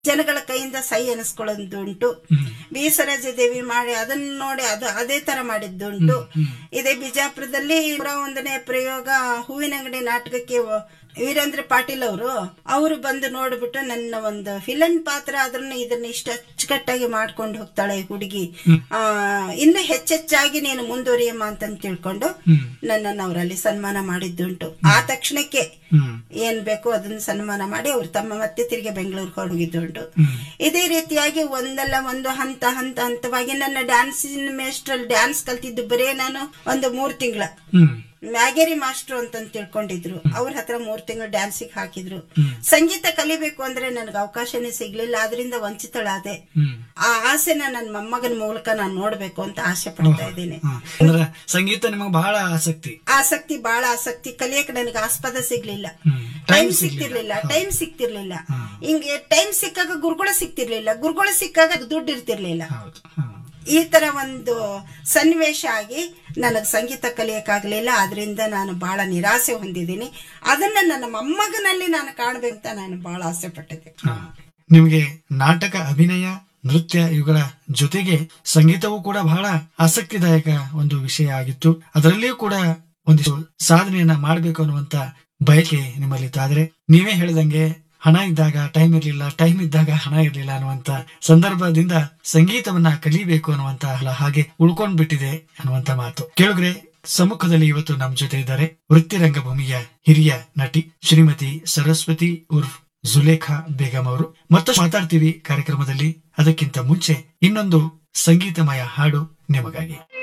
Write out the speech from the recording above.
ಜನಗಳ ಕೈಯಿಂದ ಸೈ ಅನಿಸ್ಕೊಳ್ಳೋದುಂಟು ಬಿ ದೇವಿ ಮಾಡಿ ಅದನ್ನ ನೋಡಿ ಅದು ಅದೇ ತರ ಮಾಡಿದ್ದುಂಟು ಇದೇ ಬಿಜಾಪುರದಲ್ಲಿ ನೂರ ಒಂದನೇ ಪ್ರಯೋಗ ಹೂವಿನ ಅಂಗಡಿ ನಾಟಕಕ್ಕೆ ವ- ವೀರೇಂದ್ರ ಪಾಟೀಲ್ ಅವರು ಅವರು ಬಂದು ನೋಡ್ಬಿಟ್ಟು ನನ್ನ ಒಂದು ಫಿಲನ್ ಪಾತ್ರ ಆದ್ರೂ ಇದನ್ನ ಇಷ್ಟ ಅಚ್ಚುಕಟ್ಟಾಗಿ ಮಾಡ್ಕೊಂಡು ಹೋಗ್ತಾಳೆ ಈ ಹುಡುಗಿ ಆ ಇನ್ನು ಹೆಚ್ಚೆಚ್ಚಾಗಿ ನೀನು ಮುಂದುವರಿಯಮ್ಮ ಅಂತ ತಿಳ್ಕೊಂಡು ನನ್ನನ್ನು ಅವರಲ್ಲಿ ಸನ್ಮಾನ ಮಾಡಿದ್ದುಂಟು ಆ ತಕ್ಷಣಕ್ಕೆ ಹ್ಮ್ ಏನ್ ಬೇಕು ಅದನ್ನ ಸನ್ಮಾನ ಮಾಡಿ ಅವ್ರು ತಮ್ಮ ಮತ್ತೆ ತಿರುಗಿ ಬೆಂಗಳೂರಿಗೆ ಹೊರಗಿದ್ದುಂಟು ಇದೇ ರೀತಿಯಾಗಿ ಒಂದಲ್ಲ ಒಂದು ಹಂತ ಹಂತ ಹಂತವಾಗಿ ನನ್ನ ಡ್ಯಾನ್ಸಿನ ಮೇಸ್ಟ್ರಲ್ಲಿ ಡ್ಯಾನ್ಸ್ ಕಲ್ತಿದ್ದು ಬರೇ ನಾನು ಒಂದು ಮೂರ್ ತಿಂಗಳ ಹ್ಮ್ ಮ್ಯಾಗೇರಿ ಮಾಸ್ಟರ್ ಅಂತ ತಿಳ್ಕೊಂಡಿದ್ರು ಅವ್ರ ಹತ್ರ ಮೂರ್ ತಿಂಗಳು ಡ್ಯಾನ್ಸಿಗೆ ಹಾಕಿದ್ರು ಸಂಗೀತ ಕಲಿಬೇಕು ಅಂದ್ರೆ ನನಗೆ ಅವಕಾಶನೇ ಸಿಗ್ಲಿಲ್ಲ ಅದರಿಂದ ವಂಚಿತಳಾದೆ ಹ್ಮ್ ಆ ಆಸೆನ ನನ್ನ ಮೊಮ್ಮಗನ ಮೂಲಕ ನಾನು ನೋಡ್ಬೇಕು ಅಂತ ಆಸೆ ಪಡ್ತಾ ಇದ್ದೀನಿ ಹಾ. ಅಂದ್ರೆ ಸಂಗೀತ ನಿಮಗೆ ಬಹಳ ಆಸಕ್ತಿ ಆಸಕ್ತಿ ಬಹಳ ಆಸಕ್ತಿ ಕಲಿಯಕ್ಕೆ ನನಗೆ ಆಸ್ಪದ ಸಿಗ್ಲಿಲ್ಲ ಹ್ಮ್ ಟೈಮ್ ಸಿಗ್ತಿರ್ಲಿಲ್ಲ ಟೈಮ್ ಸಿಗ್ತಿರ್ಲಿಲ್ಲ ಹಿಂಗೆ ಟೈಮ್ ಸಿಕ್ಕಾಗ ಗುರುಗಳು ಸಿಗ್ತಿರ್ಲಿಲ್ಲ ಗುರುಗಳು ಸಿಕ್ಕಾಗ ದುಡ್ಡು ಇರ್ತಿರ್ಲಿಲ್ಲ ಹೌದು ಹಾ. ಈ ತರ ಒಂದು ಸನ್ನಿವೇಶ ಆಗಿ ನನಗೆ ಸಂಗೀತ ಕಲಿಯಕ್ಕಾಗ್ಲಿಲ್ಲ ಅದರಿಂದ ನಾನು ಬಹಳ ನಿರಾಸೆ ಹೊಂದಿದ್ದೀನಿ ಅದನ್ನ ನನ್ನ ಮೊಮ್ಮಗನಲ್ಲಿ ನಾನು ಕಾಣ್ಬೇಕಂತ ನಾನು ಬಹಳ ಆಸೆ ಪಟ್ಟಿದ್ದೆ ಹಾ. ನಿಮಗೆ ನಾಟಕ ಅಭಿನಯ ನೃತ್ಯ ಇವುಗಳ ಜೊತೆಗೆ ಸಂಗೀತವೂ ಕೂಡ ಬಹಳ ಆಸಕ್ತಿದಾಯಕ ಒಂದು ವಿಷಯ ಆಗಿತ್ತು ಅದರಲ್ಲಿಯೂ ಕೂಡ ಒಂದಿಷ್ಟು ಸಾಧನೆಯನ್ನ ಮಾಡಬೇಕು ಅನ್ನುವಂತ ಬಯಕೆ ನಿಮ್ಮಲ್ಲಿದ್ದಾದ್ರೆ ನೀವೇ ಹೇಳಿದಂಗೆ ಹಣ ಇದ್ದಾಗ ಟೈಮ್ ಇರ್ಲಿಲ್ಲ ಟೈಮ್ ಇದ್ದಾಗ ಹಣ ಇರ್ಲಿಲ್ಲ ಅನ್ನುವಂತ ಸಂದರ್ಭದಿಂದ ಸಂಗೀತವನ್ನ ಕಲಿಬೇಕು ಅನ್ನುವಂತ ಹಲ ಹಾಗೆ ಉಳ್ಕೊಂಡ್ ಬಿಟ್ಟಿದೆ ಅನ್ನುವಂತ ಮಾತು ಕೇಳಿದ್ರೆ ಸಮ್ಮುಖದಲ್ಲಿ ಇವತ್ತು ನಮ್ಮ ಜೊತೆ ಇದ್ದಾರೆ ವೃತ್ತಿ ರಂಗಭೂಮಿಯ ಹಿರಿಯ ನಟಿ ಶ್ರೀಮತಿ ಸರಸ್ವತಿ ಉರ್ಫ್ ಜುಲೇಖಾ ಬೇಗಂ ಅವರು ಮತ್ತಷ್ಟು ಮಾತಾಡ್ತೀವಿ ಕಾರ್ಯಕ್ರಮದಲ್ಲಿ ಅದಕ್ಕಿಂತ ಮುಂಚೆ ಇನ್ನೊಂದು ಸಂಗೀತಮಯ ಹಾಡು ನಿಮಗಾಗಿ